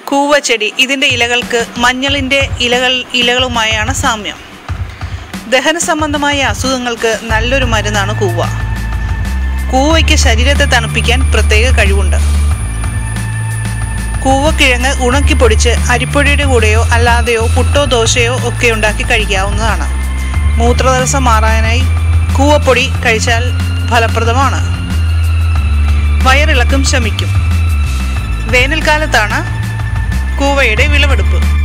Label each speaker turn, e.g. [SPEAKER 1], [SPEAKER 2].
[SPEAKER 1] കൂവച്ചെടി ഇതിൻ്റെ ഇലകൾക്ക് മഞ്ഞളിൻ്റെ ഇലകൾ ഇലകളുമായാണ് സാമ്യം ദഹന സംബന്ധമായ അസുഖങ്ങൾക്ക് നല്ലൊരു മരുന്നാണ് കൂവ കൂവയ്ക്ക് ശരീരത്തെ തണുപ്പിക്കാൻ പ്രത്യേക കഴിവുണ്ട് കൂവക്കിഴങ്ങ് ഉണക്കി പൊടിച്ച് അരിപ്പൊടിയുടെ കൂടെയോ അല്ലാതെയോ പുട്ടോ ദോശയോ ഒക്കെ ഉണ്ടാക്കി കഴിക്കാവുന്നതാണ് മൂത്രതടസ്സം മാറാനായി കൂവപ്പൊടി കഴിച്ചാൽ ഫലപ്രദമാണ് വയറിളക്കം ശമിക്കും വേനൽക്കാലത്താണ് കൂവയുടെ വിളവെടുപ്പ്